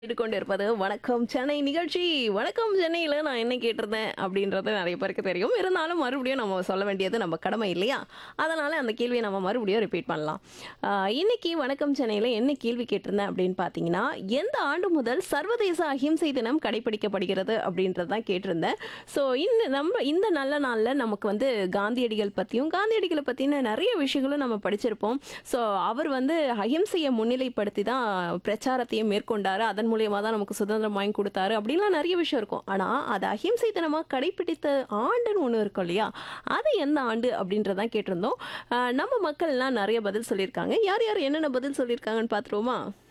கேட்டுக்கொண்டிருப்பது வணக்கம் சென்னை நிகழ்ச்சி வணக்கம் சென்னையில் நான் என்ன கேட்டிருந்தேன் அப்படின்றது நிறைய பேருக்கு தெரியும் இருந்தாலும் மறுபடியும் நம்ம சொல்ல வேண்டியது நம்ம கடமை இல்லையா அதனால் அந்த கேள்வியை நம்ம மறுபடியும் ரிப்பீட் பண்ணலாம் ஆஹ் இன்னைக்கு வணக்கம் சென்னையில் என்ன கேள்வி கேட்டிருந்தேன் அப்படின்னு பார்த்தீங்கன்னா எந்த ஆண்டு முதல் சர்வதேச அஹிம்சை தினம் கடைபிடிக்கப்படுகிறது அப்படின்றது தான் கேட்டிருந்தேன் ஸோ இந்த நம்ம இந்த நல்ல நாளில் நமக்கு வந்து காந்தியடிகள் பற்றியும் காந்தியடிகளை பற்றின நிறைய விஷயங்களும் நம்ம படிச்சிருப்போம் ஸோ அவர் வந்து அஹிம்சையை முன்னிலைப்படுத்தி தான் பிரச்சாரத்தையும் மேற்கொண்டாரு அதன் மூலியமாக தான் நமக்கு சுதந்திரம் வாங்கி கொடுத்தாரு அப்படின்லாம் நிறைய விஷயம் இருக்கும் ஆனால் அது அஹிம்சை தினமாக கடைப்பிடித்த ஆண்டுன்னு ஒன்று இருக்கும் இல்லையா அது எந்த ஆண்டு அப்படின்றதான் கேட்டிருந்தோம் ஆஹ் நம்ம மக்கள்லாம் நிறைய பதில் சொல்லியிருக்காங்க யார் யார் என்னென்ன பதில் சொல்லியிருக்காங்கன்னு பார்த்துருவோமா